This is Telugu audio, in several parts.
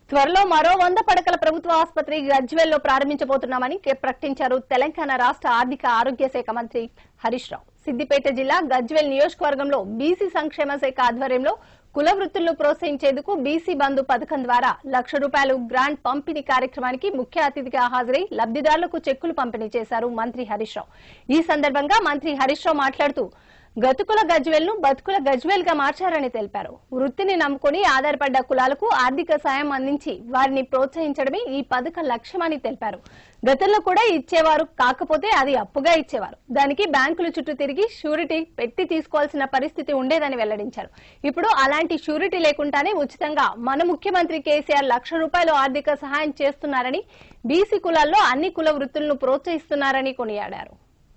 త్వరలో మరో వంద పడకల ప్రభుత్వ ఆసుపత్రి గజ్వెల్లో ప్రారంభించబోతున్నామని కే- ప్రకటించారు తెలంగాణ రాష్ట్ర ఆర్థిక ఆరోగ్య శాఖ మంత్రి హరీష్ రావు సిద్దిపేట జిల్లా గజ్వెల్ నియోజకవర్గంలో బీసీ సంక్షేమ శాఖ ఆధ్వర్యంలో కుల వృత్తులను ప్రోత్సహించేందుకు బీసీ బంధు పథకం ద్వారా లక్ష రూపాయలు గ్రాంట్ పంపిణీ కార్యక్రమానికి ముఖ్య అతిథిగా హాజరై లబ్దిదారులకు చెక్కులు పంపిణీ చేశారు మంత్రి హరీష్ రావు ఈ సందర్భంగా మంత్రి హరీష్ రావు మాట్లాడుతూ గతుకుల గజ్వెల్ ను బతుకుల గజ్వెల్ గా మార్చారని తెలిపారు వృత్తిని నమ్ముకుని ఆధారపడ్డ కులాలకు ఆర్థిక సాయం అందించి వారిని ప్రోత్సహించడమే ఈ పథకం లక్ష్యమని తెలిపారు గతంలో కూడా ఇచ్చేవారు కాకపోతే అది అప్పుగా ఇచ్చేవారు దానికి బ్యాంకుల చుట్టూ తిరిగి షూరిటీ పెట్టి తీసుకోవాల్సిన పరిస్థితి ఉండేదని వెల్లడించారు ఇప్పుడు అలాంటి షూరిటీ లేకుండానే ఉచితంగా మన ముఖ్యమంత్రి కేసీఆర్ లక్ష రూపాయలు ఆర్థిక సహాయం చేస్తున్నారని బీసీ కులాల్లో అన్ని కుల వృత్తులను ప్రోత్సహిస్తున్నారని కొనియాడారు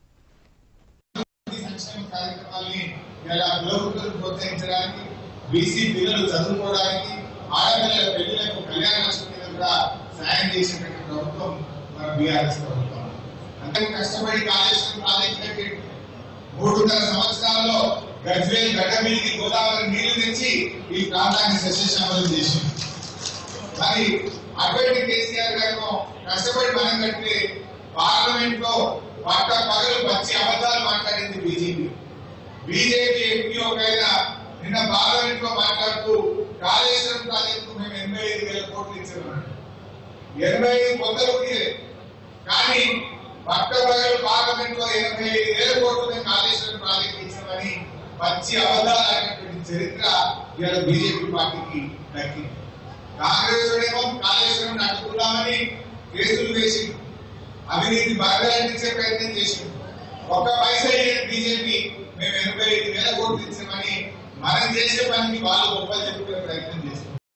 ఈ సంక్షేమ కార్యక్రమాల్ని ఇలా కులవృత్తులు ప్రోత్సహించడానికి బీసీ పిల్లలు చదువుకోవడానికి ఆడపిల్లల పెళ్లిలకు కళ్యాణ లక్ష్మి మీద కూడా సాయం చేసినటువంటి ప్రభుత్వం మన బీఆర్ఎస్ ప్రభుత్వం అంతే కష్టపడి కాళేశ్వరం ప్రాజెక్ట్ కట్టి మూడున్నర సంవత్సరాల్లో గజ్వేల్ గడ్డ మీదకి గోదావరి నీళ్లు తెచ్చి ఈ ప్రాంతాన్ని సస్యశ్యామలం చేసింది మరి అటువంటి కేసీఆర్ గారు కష్టపడి మనం కట్టే పార్లమెంట్ లో పట్ట పగలు పచ్చి అబద్ధాలు మాట్లాడింది బీజేపీ బీజేపీ ఎంపీ ఒక ఆయన నిన్న పార్లమెంట్ లో మాట్లాడుతూ కాళేశ్వరం ప్రాజెక్టు మేము ఎనభై ఐదు వేల కోట్లు ఇచ్చామన్నాడు ఎనభై ఐదు వందలు తీరే కానీ పట్ట పగలు పార్లమెంట్ లో ఎనభై ఐదు వేల కోట్లు మేము కాళేశ్వరం ప్రాజెక్టు ఇచ్చామని పచ్చి అబద్ధాలు ఆడినటువంటి చరిత్ర ఇవాళ బీజేపీ పార్టీకి దక్కింది కాంగ్రెస్ ఏమో కాళేశ్వరం అడ్డుకుందామని కేసులు వేసి అవినీతి బయటంటించే ప్రయత్నం చేసింది ఒక్క పైసా ఇయ్యని బీజేపీ మేము ఎనభై ఐదు వేల కోట్లు ఇచ్చామని మనం చేసే పనికి వాళ్ళు గొప్పలు చెప్పుకునే ప్రయత్నం చేశారు